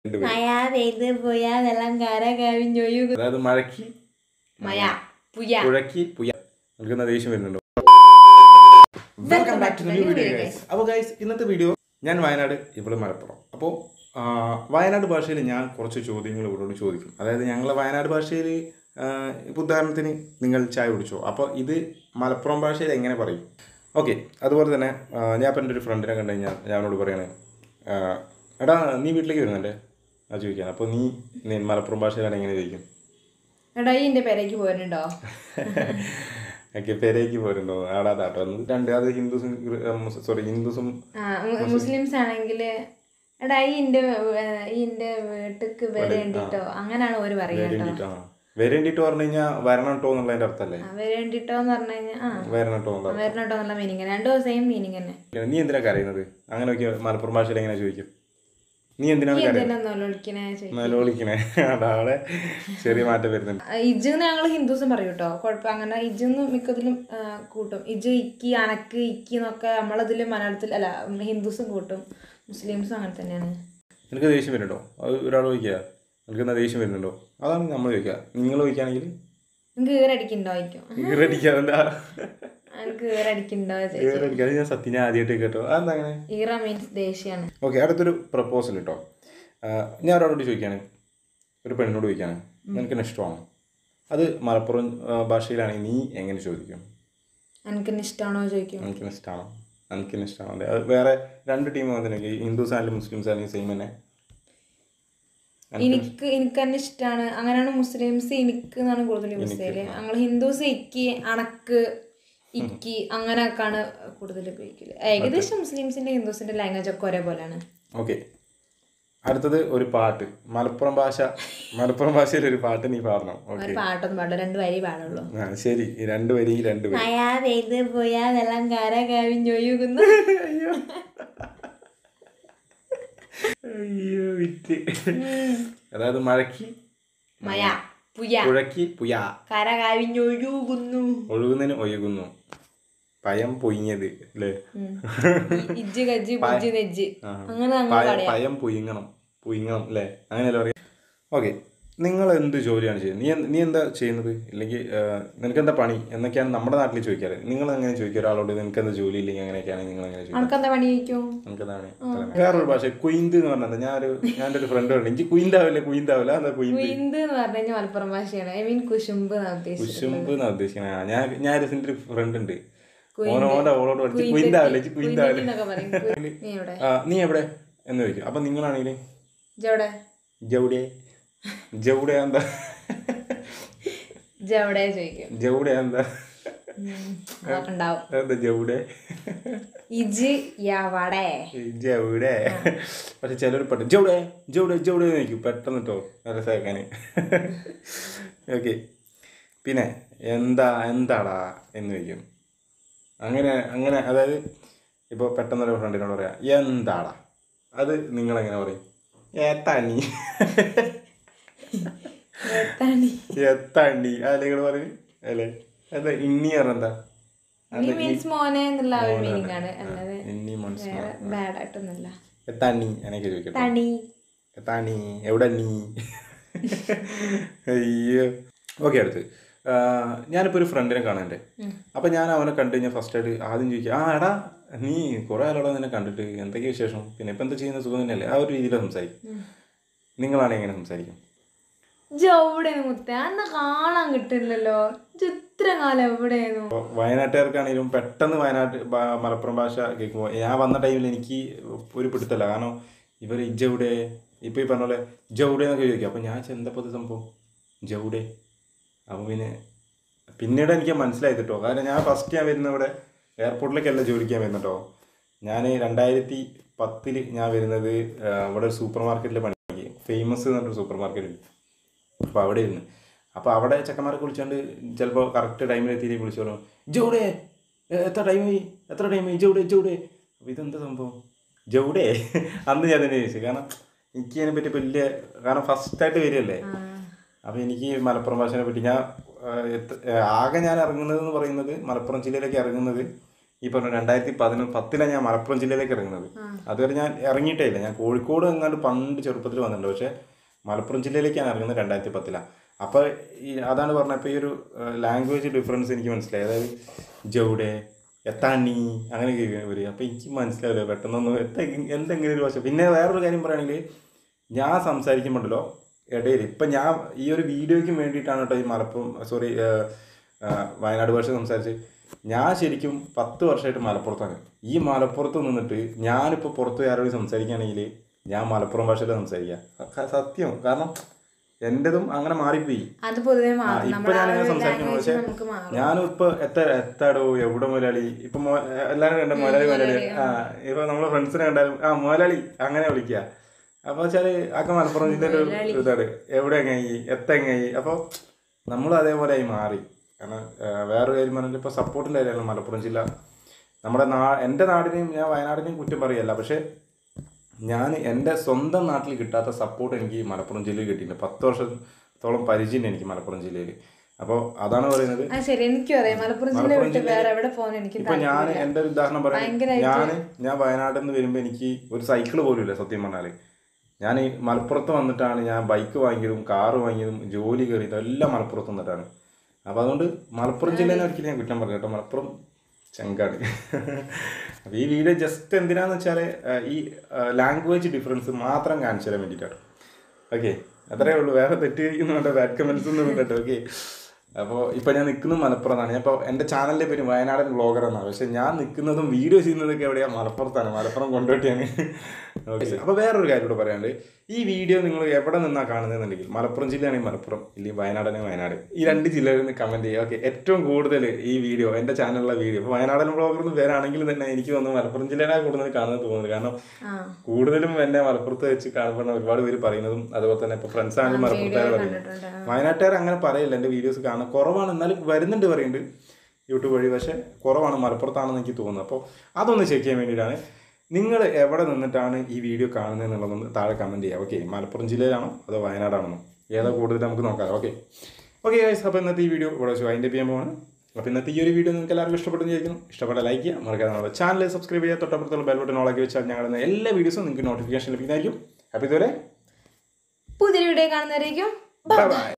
മഴ പെയ്ത് പോയാ വെള്ളം കര കവിഞ്ഞൊഴുകും അതായത് മഴയ്ക്ക് മഴ പുയ പുഴയ്ക്ക് പുയ നിൽക്കുന്ന ദേഷ്യം വരുന്നുണ്ടോ welcome back to new video guys അപ്പോൾ ഗൈസ് ഇന്നത്തെ വീഡിയോ ഞാൻ വയനാട് ഇവിടെ മലപ്പുറം അപ്പോൾ വയനാട് ഭാഷയിൽ ഞാൻ കുറച്ച് ചോദ്യങ്ങൾ ഇവരോട് ചോദിക്കും അതായത് ഞങ്ങളെ വയനാട് ഭാഷയിൽ ഇപ്പോൾ ഉദാഹരണത്തിന് നിങ്ങൾ ചായ കുടിച്ചോ അപ്പോൾ ഇത് മലപ്പുറം ഭാഷയിൽ എങ്ങനെ പറയും ഓക്കെ അതുപോലെ തന്നെ ആ, ഞാൻ ഇപ്പം എൻ്റെ ഒരു ഫ്രണ്ടിനെ കണ്ടു കഴിഞ്ഞാൽ ഞാൻ അവനോട് പറയാണ് ആ, എടാ നീ വീട്ടിലേക്ക് വരുന്നുണ്ടേ ആ ചോദിക്കാൻ അപ്പോൾ നീ നീ മലപ്പുറം ഭാഷയിലാണ് എങ്ങനെ ചോദിക്കും എടാ ഈ എന്റെ പേരേക്ക് പോരുന്നുണ്ടോ ഓക്കെ പെരേക്ക് പോരുണ്ടോ ആടാ താട്ടോ രണ്ട് അത് ഹിന്ദുസും സോറി ഹിന്ദുസും മുസ്ലിംസ് ആണെങ്കിൽ എടാ ഈ എന്റെ ഈ എന്റെ വീട്ടിക്ക് വരേണ്ടിട്ടോ അങ്ങനെയാണ് ഓര് പറയുക കേട്ടോ വരേണ്ടിട്ടോ ആ വരേണ്ടിട്ട് പറഞ്ഞു കഴിഞ്ഞാൽ വരണം കേട്ടോ എന്നുള്ളതിന്റെ അർത്ഥമല്ലേ ആ, വരേണ്ടിട്ടോ എന്ന് പറഞ്ഞു കഴിഞ്ഞാൽ ആ വരണം കേട്ടോ എന്നുള്ള വരണട്ടോ എന്നുള്ള മീനിങ് രണ്ടും സെയിം മീനിങ് തന്നെ അർത്ഥം. നീ എന്തിനാ കരയുന്നത് അങ്ങനെയൊക്കെ മലപ്പുറം ഭാഷയിൽ എങ്ങനെ ചോദിക്കും നീ എന്തിനാണ് ഈ കരയുന്നത് എന്തിനാ വിളിക്കണേ ചോദിക്കും നലോളിക്കണേ അതാളെ ചെറിയ മാറ്റം വരുന്നുണ്ട് ഇജ് ഞങ്ങൾ ഹിന്ദുസും പറയും കേട്ടോ കുഴപ്പം അങ്ങനെ ഇജെന്ന് മിക്കതിലും ആ, കൂട്ടും ഇജ് ഇക്കി അനക്ക് ഇക്കി എന്നൊക്കെ നമ്മളതിൽ മലയാളത്തിൽ അല്ല ഹിന്ദുസും കൂട്ടും മുസ്ലിംസും അങ്ങനെ തന്നെയാണ് നിനക്ക് ദേഷ്യം വരുന്നുണ്ടോ അത് ഒരാൾ ചോദിക്കുക നിനക്ക് എന്നാ ദേഷ്യം വരുന്നുണ്ടോ അതാണ് നമ്മൾ ചോദിക്കുക നിങ്ങൾ ചോദിക്കുകയാണെങ്കിൽ നിങ്ങൾക്ക് ഈറടിക്കുണ്ടോ ചോദിക്കും ഈറടിക്കാതെ എന്താ എനിക്ക് ഈറടിക്കുണ്ടോ ചോദിക്കും ഈറടിക്കാതെ ഞാൻ സത്യം ഞാൻ ആദ്യമായിട്ട് കേട്ടോ അതെന്താ അങ്ങനെ ഈറ മീൻസ് ദേഷ്യാണ് ഓക്കെ അടുത്തൊരു പ്രപ്പോസൽ കേട്ടോ ആ, ഞാൻ ഒരാളോട് ചോദിക്കുകയാണ് ഒരു പെണ്ണിനോട് ചോദിക്കുകയാണ് നിനക്ക് എന്നെ ഇഷ്ടമാണോ അത് മലപ്പുറം ആ, ഭാഷയിലാണെങ്കിൽ നീ എങ്ങനെ ചോദിക്കും എനിക്ക് ഇഷ്ടമാണോ ചോദിക്കും എനിക്ക് ഇഷ്ടമാണോ എനിക്ക് ഇഷ്ടമാണോ അതെ അത് വേറെ രണ്ട് ടീം വന്നിട്ടുണ്ടെങ്കിൽ ഹിന്ദുസ് ആയാലും മുസ്ലിംസ് ആയാലും സെയിം തന്നെ എനിക്ക് എനിക്ക് തന്നെ ഇഷ്ടമാണ് അങ്ങനെയാണ് മുസ്ലിംസ് എനിക്ക് എന്നാണ് കൂടുതൽ യൂസ് ചെയ്യല് ഞങ്ങൾ ഹിന്ദുസ് ഇക്കി അണക്ക് ഇക്കി അങ്ങനെയൊക്കെയാണ് കൂടുതൽ ഉപയോഗിക്കല് ഏകദേശം മുസ്ലിംസിന്റെ ഹിന്ദുസിന്റെ ലാംഗ്വേജ് ഒക്കെ ഒരേപോലെയാണ് ഓക്കെ അടുത്തത് ഒരു പാട്ട് മലപ്പുറം ഭാഷ മലപ്പുറം ഭാഷയിൽ ഒരു പാട്ട് നീ പാടണം ഓക്കെ ഒരു പാട്ടൊന്നും പാടില്ല രണ്ട് വരി പാടുള്ളൂ ആ ശരി ഈ രണ്ട് വരി ഈ രണ്ട് വരി മഴ പെയ്ത് പോയാ വെള്ളം കര കവിഞ്ഞൊഴുകുന്നു അയ്യോ അയ്യോ വിറ്റ് അതായത് മഴയ്ക്ക് മഴ പുയ പുഴയ്ക്ക് പുയ കര കവിഞ്ഞൊഴുകുന്നു ഒഴുകുന്നതിന് ഒഴുകുന്നു പയം പൊയിഞ്ഞത് അല്ലേ ഉം. ഇ- ഇജ്ജ് ഗജ്ജ് ബുജ്ജ് നെജ്ജ് ആ. അങ്ങനെ നമ്മൾ പയ- പറയാം പയം പുയിങ്ങണം പുയിങ്ങണം അല്ലേ അങ്ങനെയല്ലേ പറയാം ഓക്കെ നിങ്ങൾ എന്ത് ജോലിയാണ് ചെയ്യുന്നത് നീ എന്ത്- നീ എന്താ ചെയ്യുന്നത് ഇല്ലെങ്കിൽ നിനക്ക് എന്താ പണി എന്നൊക്കെയാണ് നമ്മുടെ നാട്ടിൽ ചോദിക്കാറ് നിങ്ങൾ അങ്ങനെ ചോദിക്കുക ഒരാളോട് നിനക്ക് എന്താ ജോലി ഇല്ലെങ്കിൽ അങ്ങനെയൊക്കെയാണ് നിങ്ങൾ അങ്ങനെ ചോദിക്കുക അനക്കെന്താ പണി ചോദിക്കും നമുക്കെന്താണ് വേറൊരു ഭാഷ കുയിന്ത് എന്ന് പറഞ്ഞത് ഞാനൊരു ഞാൻ ഒരു ഫ്രണ്ട് ഉണ്ട് എനിക്ക് കുയിന്താവില്ല കുയിന്താവില്ല എന്താ കുയിന്ത് കുയിന്ത് എന്ന് പറഞ്ഞു കഴിഞ്ഞാൽ മലപ്പുറം ഭാഷയാണ് ഐ മീൻ കുശുമ്പ് എന്നാ ഉദ്ദേശിച്ചത് കുശുമ്പ് എന്നാ ഉദ്ദേശിക്കണേ ആ, ഞാൻ ഞാൻ ഒരു ഒരു ഫ്രണ്ട് ഉണ്ട് ഓനോ ഓൻ്റെ അവളോട് പഠിച്ച് കുയിന്താവില്ല എനിക്ക് കുയിന്താവില്ല എന്നൊക്കെ പറയും കു- നീ എവിടെ ആ, നീ എവിടെ എന്ന് ചോദിക്കും അപ്പൊ നിങ്ങളാണെങ്കിൽ ഇജ്ജെവിടെ ജൗഡെ ജൗഡെ എന്താ ഇജ്ജെവിടെ ചോദിക്കും ജൗഡെ എന്താ ഉം, അതൊക്കെ ഉണ്ടാവും എന്താ ജൗഡെ ഇജ് യവടെ ജൗഡെ പക്ഷെ ചിലർ പെട്ടെന്ന് ജൗഡെ ജൗഡെ ജൗഡെ എന്ന് ചോദിക്കും പെട്ടെന്ന് കേട്ടോ രസമാക്കാൻ ഓക്കെ പിന്നെ എന്താ എന്താടാ എന്ന് ചോദിക്കും അങ്ങനെ അങ്ങനെ അതായത് ഇപ്പോൾ പെട്ടെന്നൊരു ഫ്രണ്ടിനോട് പറയാം എന്താടാ അത് നിങ്ങളെങ്ങനെ പറയും ഏത്താണി എത്താണി എത്താണ്ടി അത് നിങ്ങൾ പറയും അല്ലേ എന്താ ഇണ്ണി പറഞ്ഞെന്താ നീ മീൻസ് മോനെ എന്നുള്ള ആ ഒരു മീനിങ് ആണ് അല്ലാതെ ഇണ്ണി മനസ്സിലാ വേറെ ബാഡ് ആയിട്ടൊന്നുമില്ല എത്താണി എനിക്ക് ചോദിക്കട്ടെ തണി എത്താണി എവിടെ നീ അയ്യോ ഓക്കെ അടുത്ത് ആ, ഞാനിപ്പോൾ ഒരു ഫ്രണ്ടിനെ കാണാൻ്റെ അപ്പം ഞാൻ അവനെ കണ്ടു കഴിഞ്ഞാൽ ഫസ്റ്റ് ആയിട്ട് ആദ്യം ചോദിക്കുക ആ എടാ നീ കുറേ ആളോടെ നിന്നെ കണ്ടിട്ട് എന്തൊക്കെയാ വിശേഷം പിന്നെ ഇപ്പം എന്താ ചെയ്യുന്ന സുഖം തന്നെയല്ലേ ആ ഒരു രീതിയിൽ സംസാരിക്കും നിങ്ങളാണ് എങ്ങനെ സംസാരിക്കും ജവിടെ മുത്ത അന്ന് കാണാൻ കിട്ടില്ലല്ലോ ഇജ്ജ് ഇത്ര കാലം എവിടെയായിരുന്നു ഇപ്പോൾ വയനാട്ടുകാർക്കാണെങ്കിലും പെട്ടെന്ന് വയനാട്ട് ഭാ- മലപ്പുറം ഭാഷ കേൾക്കുമ്പോൾ ഞാൻ വന്ന ടൈമിൽ എനിക്ക് ഒരു പിടുത്തല്ല കാരണം ഇവർ ഇജവിടെ ഇപ്പോൾ ഈ പറഞ്ഞ പോലെ ജൗടെ എന്നൊക്കെ ചോദിക്കും അപ്പോൾ ഞാൻ ചെന്തപ്പോൾ ഇത് സംഭവം ജൗടെ അപ്പോൾ പിന്നെ പിന്നീട് എനിക്ക് മനസ്സിലായി കേട്ടോ കാരണം ഞാൻ ഫസ്റ്റ് ഞാൻ വരുന്ന ഇവിടെ എയർപോർട്ടിലേക്കല്ല ജോലിക്കാൻ വരുന്നത് കേട്ടോ ഞാൻ രണ്ടായിരത്തി പത്തിൽ ഞാൻ വരുന്നത് ആ, ഇവിടെ ഒരു സൂപ്പർ മാർക്കറ്റിൽ പണിക്ക് ഫേമസ് എന്ന് പറഞ്ഞൊരു സൂപ്പർ മാർക്കറ്റ് ഉണ്ട് അപ്പോൾ അവിടെ ഇരുന്ന് അപ്പോൾ അവിടെ ചെക്കന്മാരൊക്കെ വിളിച്ചുകൊണ്ട് ചിലപ്പോൾ കറക്റ്റ് ടൈമിൽ എത്തിയിട്ട് വിളിച്ചു പറഞ്ഞു ജൗടെ എത്ര ടൈമായി എത്ര ടൈമായി ജൗടെ ജൗടെ അപ്പോൾ ഇതെന്താ സംഭവം ജൗടെ അന്ന് ഞാൻ തന്നെ ചോദിച്ചു കാരണം എനിക്ക് അതിനെ പറ്റി വലിയ കാരണം ഫസ്റ്റായിട്ട് വരികയല്ലേ അപ്പോൾ എനിക്ക് മലപ്പുറം ഭാഷയെ പറ്റി ഞാൻ ആ, എത്ര- ആ, ആകെ ഞാൻ ഇറങ്ങുന്നത് എന്ന് പറയുന്നത് മലപ്പുറം ജില്ലയിലേക്ക് ഇറങ്ങുന്നത് ഈ പറഞ്ഞ രണ്ടായിരത്തി പതിനൊന്ന് പത്തിലാണ് ഞാൻ മലപ്പുറം ജില്ലയിലേക്ക് ഇറങ്ങുന്നത് അതുവരെ ഞാൻ ഇറങ്ങിയിട്ടേ ഇല്ല ഞാൻ കോഴിക്കോട് എങ്ങാണ്ട് പണ്ട് ചെറുപ്പത്തിൽ വന്നിട്ടുണ്ട് പക്ഷേ മലപ്പുറം ജില്ലയിലേക്ക് ഞാൻ ഇറങ്ങുന്നത് രണ്ടായിരത്തി പത്തിലാണ് അപ്പോൾ ഈ അതാണ് പറഞ്ഞത് ഇപ്പോൾ ഈ ഒരു ലാംഗ്വേജ് ഡിഫറൻസ് എനിക്ക് മനസ്സിലായി അതായത് ജൗടെ എത്താണി അങ്ങനെ വരിക അപ്പോൾ എനിക്ക് മനസ്സിലാവില്ല പെട്ടെന്നൊന്നും എത്ത എന്തെങ്കിലും ഒരു ഭാഷ പിന്നെ വേറൊരു കാര്യം പറയുകയാണെങ്കിൽ ഞാൻ സംസാരിക്കുമ്പോണ്ടല്ലോ ഇടയിൽ ഇപ്പം ഞാൻ ഈ ഒരു വീഡിയോയ്ക്ക് വേണ്ടിയിട്ടാണ് കേട്ടോ ഈ മലപ്പുറം സോറി വയനാട് ഭാഷ സംസാരിച്ച് ഞാൻ ശരിക്കും പത്ത് വർഷമായിട്ട് മലപ്പുറത്താണ് ഈ മലപ്പുറത്ത് നിന്നിട്ട് ഞാനിപ്പോൾ പുറത്ത് ആരോട് സംസാരിക്കുകയാണെങ്കിൽ ഞാൻ മലപ്പുറം ഭാഷയിൽ സംസാരിക്കുക ക- സത്യം കാരണം എൻ്റെതും അങ്ങനെ മാറിപ്പോയി അത് പൊതുവെ ആ, മാറും ഇപ്പൊ നമ്മുടെ ആ ഞാനിങ്ങനെ ഒരു സംസാരിക്കുന്നു ലാംഗ്വേജ് പക്ഷെ നമുക്ക് മാറും ഞാനും ഇപ്പൊ എത്ത എത്താടോ എവിടെ മുതലാളി ഇപ്പൊ മോ- എല്ലാരും കണ്ട മുതലാളി മുതലാളി ആ ഇപ്പൊ നമ്മളെ ഫ്രണ്ട്സിനെ കണ്ടാലും ആ മുതലാളി അങ്ങനെ വിളിക്കുക അപ്പൊ വെച്ചാല് ആക്കെ മലപ്പുറം ജില്ലയുടെ ഒരു ഇതാണ് എവിടെ എങ്ങായി എത്ത എങ്ങായി അപ്പൊ നമ്മളും അതേപോലെ ആയി മാറി കാരണം ആ, വേറൊരു കാര്യം പറഞ്ഞാൽ ഇപ്പൊ സപ്പോർട്ടിൻ്റെ കാര്യമാണ് മലപ്പുറം ജില്ല നമ്മുടെ നാ എൻ്റെ നാടിനെയും ഞാൻ വയനാടിനെയും കുറ്റം പറയല്ല പക്ഷെ ഞാൻ എൻ്റെ സ്വന്തം നാട്ടിൽ കിട്ടാത്ത സപ്പോർട്ട് എനിക്ക് മലപ്പുറം ജില്ലയിൽ കിട്ടിയിട്ടുണ്ട് പത്ത് വർഷത്തോളം പരിചയമുണ്ട് എനിക്ക് മലപ്പുറം ജില്ലയിൽ അപ്പോൾ അതാണ് പറയുന്നത് ആ ശരി എനിക്കും അറിയാം മലപ്പുറം ജില്ല മലപ്പുറം വിട്ട് ജില്ലയില് വേറെ എവിടെ പോകാൻ എനിക്ക് ഇപ്പൊ ഞാൻ എൻ്റെ ഒരു ഉദാഹരണം പറയാം ഭയങ്കരായിട്ട് ഞാൻ ഞാൻ വയനാട്ടിൽ നിന്ന് വരുമ്പോൾ എനിക്ക് ഒരു സൈക്കിൾ പോലും ഇല്ല സത്യം പറഞ്ഞാൽ ഞാൻ ഈ മലപ്പുറത്ത് വന്നിട്ടാണ് ഞാൻ ബൈക്ക് വാങ്ങിയതും കാറ് വാങ്ങിയതും ജോലി കയറിയതും എല്ലാം മലപ്പുറത്ത് വന്നിട്ടാണ് അപ്പോൾ അതുകൊണ്ട് മലപ്പുറം ജില്ലേനെ ഒരിക്കലും ഞാൻ കുറ്റം പറഞ്ഞു കേട്ടോ മലപ്പുറം ചങ്കാണ് അപ്പോൾ ഈ വീഡിയോ ജസ്റ്റ് എന്തിനാന്ന് വെച്ചാൽ ഈ ലാംഗ്വേജ് ഡിഫറൻസ് മാത്രം കാണിച്ചു തരാൻ വേണ്ടിയിട്ടാണ് ഓക്കെ അത്രേ ഉള്ളൂ വേറെ തെറ്റിയിരിക്കുന്നുണ്ട് ബാഡ് കമൻസ് ഒന്നും കേട്ടോ ഓക്കെ അപ്പോൾ ഇപ്പോൾ ഞാൻ നിൽക്കുന്നത് മലപ്പുറത്താണ് ഞാൻ ഇപ്പോൾ എൻ്റെ ചാനലിൻ്റെ പേര് വയനാടൻ വ്ളോഗർ എന്നാണ് പക്ഷേ ഞാൻ നിൽക്കുന്നതും വീഡിയോ ചെയ്യുന്നതൊക്കെ എവിടെയാണ് മലപ്പുറത്താണ് മലപ്പുറം കൊണ്ടുപോയിട്ടാണ് ഓക്കെ അപ്പോൾ വേറൊരു കാര്യം കൂടെ പറയാണ്ട് ഈ വീഡിയോ നിങ്ങൾ എവിടെ നിന്നാണ് കാണുന്നതെന്നുണ്ടെങ്കിൽ മലപ്പുറം ജില്ലയാണെങ്കിൽ മലപ്പുറം ഇല്ലെങ്കിൽ വയനാടാണെങ്കിൽ വയനാട് ഈ രണ്ട് ജില്ലകളിൽ നിന്ന് കമൻറ്റ് ചെയ്യുക ഓക്കെ ഏറ്റവും കൂടുതൽ ഈ വീഡിയോ എൻ്റെ ചാനലിലെ വീഡിയോ ഇപ്പോൾ വയനാടൻ വ്ളോഗർ എന്ന് പേരാണെങ്കിൽ തന്നെ എനിക്ക് തോന്നുന്നു മലപ്പുറം ജില്ലയിലാണ് കൂടുതൽ കാണുന്നത് തോന്നുന്നത് കാരണം ആ കൂടുതലും എന്നെ മലപ്പുറത്ത് വെച്ച് കാണുമ്പോൾ ഒരുപാട് പേര് പറയുന്നതും അതുപോലെ തന്നെ ഇപ്പോൾ ഫ്രണ്ട്സ് ആണെങ്കിലും മലപ്പുറത്തുകാരെ പറയുന്നത് കണ്ടിട്ടുണ്ട് ആ. വയനാട്ടുകാർ അങ്ങനെ പറയില്ല എൻ്റെ വീഡിയോസ് കാണാൻ കുറവാണ് എന്നാലും വരുന്നുണ്ട് പറയുന്നുണ്ട് യൂട്യൂബ് വഴി പക്ഷേ കുറവാണ് മലപ്പുറത്താണെന്ന് എനിക്ക് തോന്നുന്നു അപ്പോൾ അതൊന്ന് ചെക്ക് ചെയ്യാൻ വേണ്ടിയിട്ടാണ് നിങ്ങൾ എവിടെ നിന്നിട്ടാണ് ഈ വീഡിയോ കാണുന്നത് എന്നുള്ളതൊന്ന് താഴെ കമൻറ്റ് ചെയ്യുക ഓക്കെ മലപ്പുറം ജില്ലയിലാണോ അതോ വയനാടാണോ ഏതാ കൂടുതൽ നമുക്ക് നോക്കാം ഓക്കെ ഓക്കെ ഗൈസ് അപ്പോൾ ഇന്നത്തെ ഈ വീഡിയോ ഇവിടെ വെച്ച് വൈൻഡപ്പ് ചെയ്യാൻ പോവാണ് അപ്പോൾ ഇന്നത്തെ ഈ ഒരു വീഡിയോ നിങ്ങൾക്ക് എല്ലാവർക്കും ഇഷ്ടപ്പെട്ടെന്ന് വിചാരിക്കുന്നു ഇഷ്ടപ്പെട്ട ലൈക്ക് ചെയ്യുക മറക്കാതെ നമ്മുടെ ചാനൽ സബ്സ്ക്രൈബ് ചെയ്യുക തൊട്ടപ്പുറത്തുള്ള ബെൽ ബട്ടൺ ഓളാക്കി വെച്ചാൽ ഞങ്ങളുടെ എല്ലാ വീഡിയോസും നിങ്ങൾക്ക് നോട്ടിഫിക്കേഷൻ ലഭിക്കുന്നതായിരിക്കും അപ്പോൾ ഇതുവരെ പുതിയ വീഡിയോ കാണുന്നവരേക്കും ബൈ ബൈ